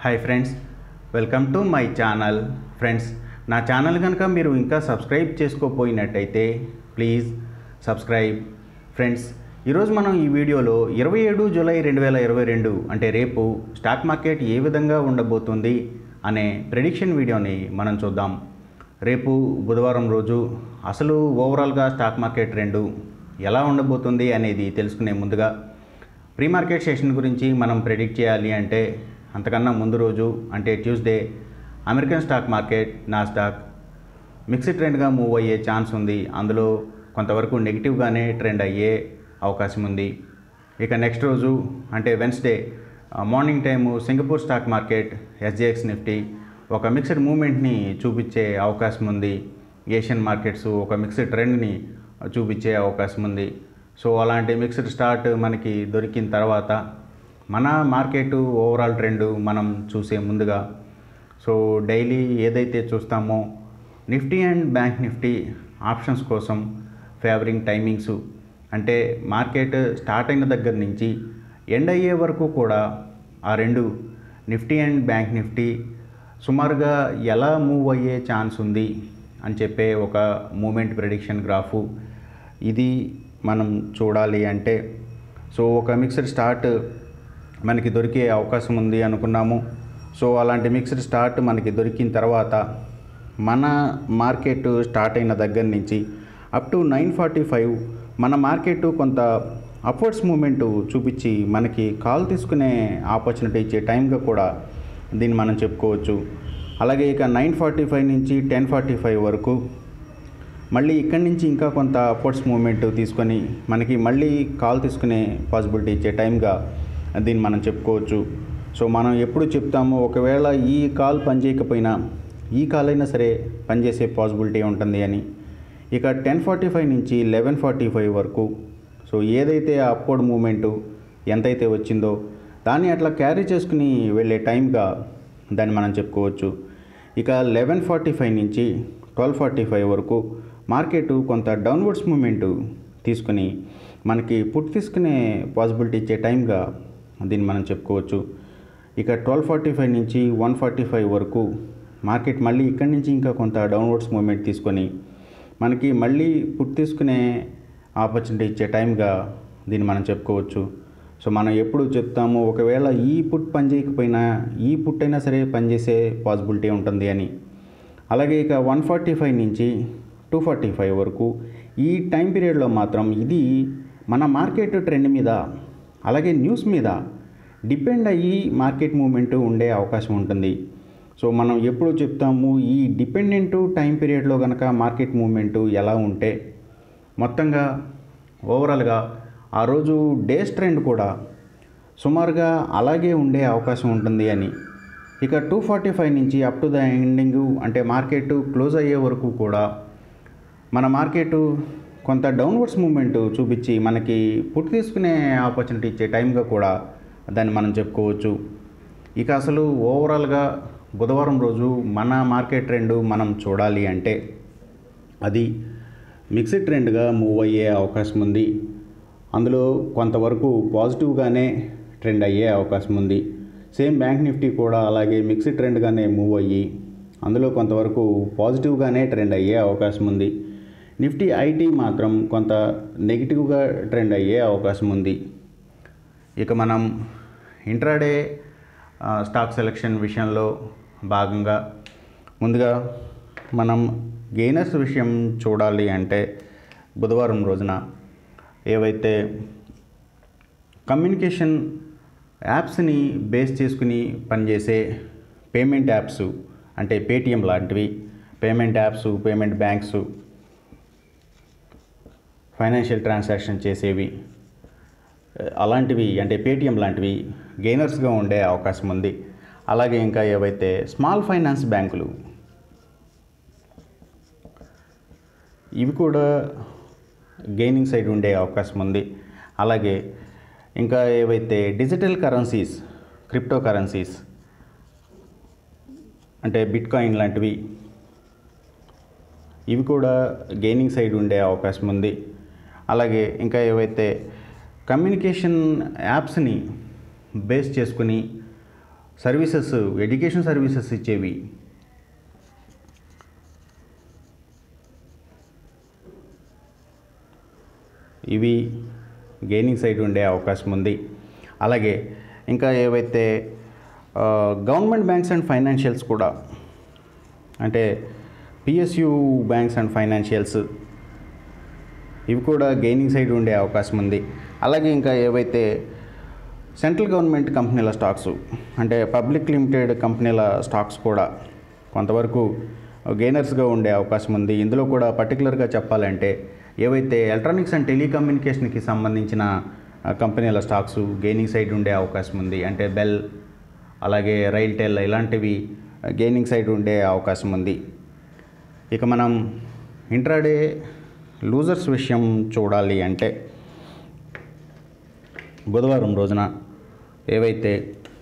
hi friends welcome to my channel friends నా channel కనుక మీరు ఇంకా సబ్స్క్రైబ్ చేసుకోపోయినట్టయితే ప్లీజ్ సబ్స్క్రైబ్ ఫ్రెండ్స్ ఈరోజు మనం ఈ వీడియోలో ఇరవై ఏడు జూలై రెండు వేల ఇరవై రెండు అంటే రేపు స్టాక్ మార్కెట్ ఏ విధంగా ఉండబోతుంది అనే ప్రెడిక్షన్ వీడియోని మనం చూద్దాం రేపు బుధవారం రోజు అసలు ఓవరాల్గా స్టాక్ మార్కెట్ రెండు ఎలా ఉండబోతుంది అనేది తెలుసుకునే ముందుగా ప్రీ మార్కెట్ సెషన్ గురించి మనం ప్రెడిక్ట్ చేయాలి అంటే అంతకన్నా ముందు రోజు అంటే ట్యూస్డే అమెరికన్ స్టాక్ మార్కెట్ నా స్టాక్ మిక్స్డ్ ట్రెండ్గా మూవ్ అయ్యే ఛాన్స్ ఉంది అందులో కొంతవరకు నెగిటివ్గానే ట్రెండ్ అయ్యే అవకాశం ఉంది ఇక నెక్స్ట్ రోజు అంటే Wednesday morning time Singapore stock market SGX Nifty ఒక మిక్స్డ్ మూమెంట్ని చూపించే అవకాశం ఉంది ఏషియన్ మార్కెట్స్ ఒక మిక్స్డ్ ట్రెండ్ని చూపించే అవకాశం ఉంది సో అలాంటి మిక్స్డ్ స్టార్ట్ మనకి దొరికిన తర్వాత మన మార్కెట్ ఓవరాల్ ట్రెండ్ మనం చూసే ముందుగా సో డైలీ ఏదైతే చూస్తామో Nifty and bank Nifty options కోసం ఫేవరింగ్ టైమింగ్స్ అంటే మార్కెట్ స్టార్ట్ అయిన దగ్గర నుంచి ఎండ్ అయ్యే వరకు కూడా ఆ రెండు నిఫ్టీ అండ్ బ్యాంక్ నిఫ్టీ సుమారుగా ఎలా మూవ్ అయ్యే ఛాన్స్ ఉంది అని చెప్పే ఒక మూమెంట్ ప్రిడిక్షన్ గ్రాఫు ఇది మనం చూడాలి అంటే సో ఒక మిక్స్డ్ స్టార్ట్ మనకి దొరికే అవకాశం ఉంది అనుకున్నాము సో అలాంటి మిక్స్డ్ స్టార్ట్ మనకి దొరికిన తర్వాత మన మార్కెట్ స్టార్ట్ అయిన దగ్గర నుంచి up to nine forty five మన మార్కెట్ కొంత అప్వర్డ్స్ మూమెంట్ చూపించి మనకి కాల్ తీసుకునే ఆపర్చునిటీ ఇచ్చే టైంగా కూడా దీన్ని మనం చెప్పుకోవచ్చు అలాగే ఇక నైన్ ఫార్టీ ఫైవ్ నుంచి టెన్ ఫార్టీ ఫైవ్ వరకు మళ్ళీ ఇక్కడి నుంచి ఇంకా కొంత అప్వర్డ్స్ మూమెంట్ తీసుకొని మనకి మళ్ళీ కాల్ తీసుకునే పాసిబిలిటీ ఇచ్చే టైంగా దీన్ని మనం చెప్పుకోవచ్చు సో మనం ఎప్పుడు చెప్తామో ఒకవేళ ఈ కాల్ పనిచేయకపోయినా ఈ కాల్ అయినా సరే పనిచేసే పాసిబిలిటీ ఉంటుంది అని ఇక టెన్ ఫార్టీ ఫైవ్ నుంచి లెవెన్ ఫార్టీ ఫైవ్ వరకు సో ఏదైతే ఆ అప్వర్డ్ మూమెంటు ఎంతైతే వచ్చిందో దాన్ని అట్లా క్యారీ చేసుకుని వెళ్ళే టైంగా దాన్ని మనం చెప్పుకోవచ్చు ఇక లెవెన్ ఫార్టీ ఫైవ్ నుంచి ట్వెల్వ్ ఫార్టీ ఫైవ్ వరకు మార్కెట్ కొంత డౌన్వర్డ్స్ మూమెంట్ తీసుకుని మనకి పుట్ తీసుకునే పాసిబిలిటీ ఇచ్చే టైంగా దీన్ని మనం చెప్పుకోవచ్చు ఇక ట్వెల్వ్ ఫార్టీ ఫైవ్ నుంచి వన్ ఫార్టీ ఫైవ్ వరకు మార్కెట్ మళ్ళీ ఇక్కడి నుంచి ఇంకా కొంత డౌన్వర్డ్స్ మూమెంట్ తీసుకొని మనకి మళ్ళీ పుట్ తీసుకునే ఆపర్చునిటీ ఇచ్చే టైంగా దీన్ని మనం చెప్పుకోవచ్చు సో మనం ఎప్పుడు చెప్తాము ఒకవేళ ఈ పుట్ పని చేయకపోయినా ఈ పుట్ అయినా సరే పనిచేసే పాసిబిలిటీ ఉంటుంది అని అలాగే ఇక వన్ ఫార్టీ ఫైవ్ నుంచి టూ ఫార్టీ ఫైవ్ వరకు ఈ టైం పీరియడ్లో మాత్రం ఇది మన మార్కెట్ ట్రెండ్ మీద అలాగే న్యూస్ మీద డిపెండ్ అయ్యి మార్కెట్ మూమెంట్ ఉండే అవకాశం ఉంటుంది సో మనం ఎప్పుడు చెప్తాము ఈ డిపెండెంట్ టైం పీరియడ్లో కనుక మార్కెట్ మూమెంట్ ఎలా ఉంటే మొత్తంగా ఓవరాల్గా ఆ రోజు డేస్ ట్రెండ్ కూడా సుమారుగా అలాగే ఉండే అవకాశం ఉంటుంది అని ఇక టూ ఫార్టీ ఫైవ్ నుంచి అప్ టు ద ఎండింగ్ అంటే మార్కెట్ క్లోజ్ అయ్యే వరకు కూడా మన మార్కెట్ కొంత డౌన్వర్డ్స్ మూమెంట్ చూపించి మనకి పుట్ తీసుకునే ఆపర్చునిటీ ఇచ్చే టైంగా కూడా దాన్ని మనం చెప్పుకోవచ్చు ఇక అసలు ఓవరాల్గా బుధవారం రోజు మన మార్కెట్ ట్రెండ్ మనం చూడాలి అంటే అది మిక్స్డ్ ట్రెండ్గా మూవ్ అయ్యే అవకాశం ఉంది అందులో కొంతవరకు పాజిటివ్గానే ట్రెండ్ అయ్యే అవకాశం ఉంది సేమ్ బ్యాంక్ నిఫ్టీ కూడా అలాగే మిక్స్డ్ ట్రెండ్గానే మూవ్ అయ్యి అందులో కొంతవరకు పాజిటివ్గానే ట్రెండ్ అయ్యే అవకాశం ఉంది నిఫ్టీ ఐటీ మాత్రం కొంత నెగిటివ్గా ట్రెండ్ అయ్యే అవకాశం ఉంది ఇక మనం ఇంట్రాడే స్టాక్ సెలెక్షన్ విషయంలో భాగంగా ముందుగా మనం గెయినర్స్ విషయం చూడాలి అంటే బుధవారం రోజున ఏవైతే కమ్యూనికేషన్ యాప్స్ని బేస్ చేసుకుని పనిచేసే పేమెంట్ యాప్స్ అంటే పేటిఎం లాంటివి payment apps payment banks financial transaction చేసేవి అలాంటివి అంటే పేటిఎం లాంటివి గెయినర్స్గా ఉండే అవకాశం ఉంది అలాగే ఇంకా ఏవైతే స్మాల్ ఫైనాన్స్ బ్యాంకులు ఇవి కూడా గెయినింగ్ సైడ్ ఉండే అవకాశం ఉంది అలాగే ఇంకా ఏవైతే డిజిటల్ కరెన్సీస్ క్రిప్టో కరెన్సీస్ అంటే బిట్ కాయిన్ లాంటివి ఇవి కూడా గెయినింగ్ సైడ్ ఉండే అవకాశం ఉంది అలాగే ఇంకా ఏవైతే కమ్యూనికేషన్ యాప్స్ని బేస్ చేసుకుని సర్వీసెస్ ఎడ్యుకేషన్ సర్వీసెస్ ఇచ్చేవి ఇవి గెయినింగ్ సైడ్ ఉండే అవకాశం ఉంది అలాగే ఇంకా ఏవైతే ఆ, గవర్నమెంట్ బ్యాంక్స్ అండ్ ఫైనాన్షియల్స్ కూడా అంటే పిఎస్యు బ్యాంక్స్ అండ్ ఫైనాన్షియల్స్ ఇవి కూడా గెయినింగ్ సైడ్ ఉండే అవకాశం ఉంది అలాగే ఇంకా ఏవైతే సెంట్రల్ గవర్నమెంట్ కంపెనీల స్టాక్స్ అంటే పబ్లిక్ లిమిటెడ్ కంపెనీల స్టాక్స్ కూడా కొంతవరకు గెయినర్స్గా ఉండే అవకాశం ఉంది ఇందులో కూడా పర్టికులర్గా చెప్పాలంటే ఏవైతే ఎలక్ట్రానిక్స్ అండ్ టెలికమ్యూనికేషన్కి సంబంధించిన ఆ, కంపెనీల స్టాక్స్ గెయినింగ్ సైడ్ ఉండే అవకాశం ఉంది అంటే బెల్ అలాగే రైల్టెల్ ఇలాంటివి గెయినింగ్ సైడ్ ఉండే అవకాశం ఉంది ఇక మనం ఇంట్రాడే లూజర్స్ విషయం చూడాలి అంటే బుధవారం రోజున ఏవైతే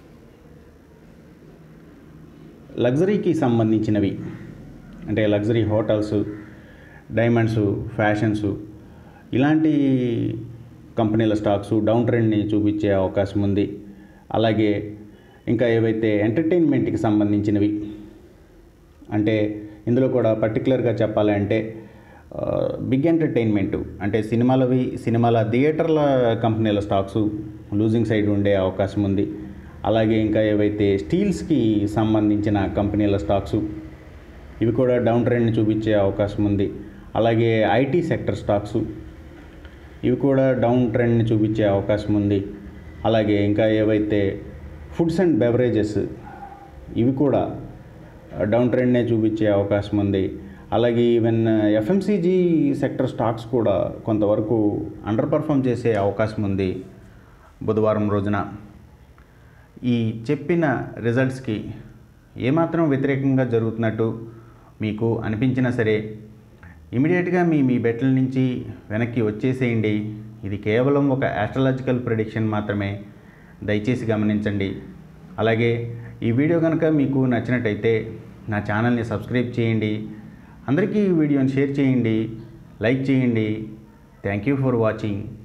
లగ్జరీకి సంబంధించినవి అంటే లగ్జరీ హోటల్స్ డైమండ్స్ ఫ్యాషన్స్ ఇలాంటి కంపెనీల స్టాక్స్ డౌన్ ట్రెండ్ని చూపించే అవకాశం ఉంది అలాగే ఇంకా ఏవైతే ఎంటర్టైన్మెంట్కి సంబంధించినవి అంటే ఇందులో కూడా పర్టికులర్గా చెప్పాలంటే ఆ, బిగ్ ఎంటర్టైన్మెంట్ అంటే సినిమాలవి సినిమాల థియేటర్ల కంపెనీల స్టాక్స్ లూజింగ్ సైడ్ ఉండే అవకాశం ఉంది అలాగే ఇంకా ఏవైతే స్టీల్స్కి సంబంధించిన కంపెనీల స్టాక్స్ ఇవి కూడా డౌన్ ట్రెండ్ని చూపించే అవకాశం ఉంది అలాగే ఐటీ సెక్టర్ స్టాక్స్ ఇవి కూడా డౌన్ ట్రెండ్ని చూపించే అవకాశం ఉంది అలాగే ఇంకా ఏవైతే ఫుడ్స్ అండ్ బెవరేజెస్ ఇవి కూడా డౌన్ ట్రెండ్నే చూపించే అవకాశం ఉంది అలాగే ఈవెన్ ఎఫ్ఎంసీజీ సెక్టర్ స్టాక్స్ కూడా కొంతవరకు అండర్ పర్ఫామ్ చేసే అవకాశం ఉంది బుధవారం రోజున ఈ చెప్పిన రిజల్ట్స్కి ఏమాత్రం వ్యతిరేకంగా జరుగుతున్నట్టు మీకు అనిపించినా సరే ఇమీడియట్గా మీ మీ బెట్ల నుంచి వెనక్కి వచ్చేసేయండి ఇది కేవలం ఒక ఆస్ట్రాలజికల్ ప్రిడిక్షన్ మాత్రమే దయచేసి గమనించండి అలాగే ఈ వీడియో కనుక మీకు నచ్చినట్టయితే నా ఛానల్ని సబ్స్క్రైబ్ చేయండి అందరికీ ఈ వీడియోని షేర్ చేయండి లైక్ చేయండి థ్యాంక్ యూ ఫర్ వాచింగ్